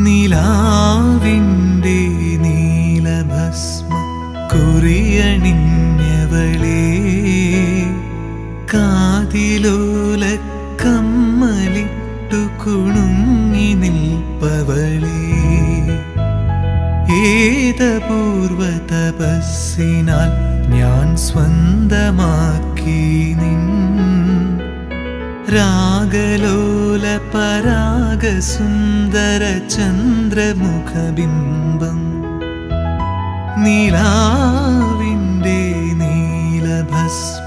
നിലാവിൻ്റെ നീലഭസ്മ കുറിയണിഞ്ഞവളേ കാതിലോല കമ്മലിട്ടു കുണുങ്ങി നിൽപ്പവളേ ഏതപൂർവ തപസ്സിനാൽ ഞാൻ സ്വന്തമാക്കി നിൻ രാഗലോല പരാഗസുന്ദര ചന്ദ്രമുഖബിംബം നിലാവിൻ്റെ നീലഭസ്മ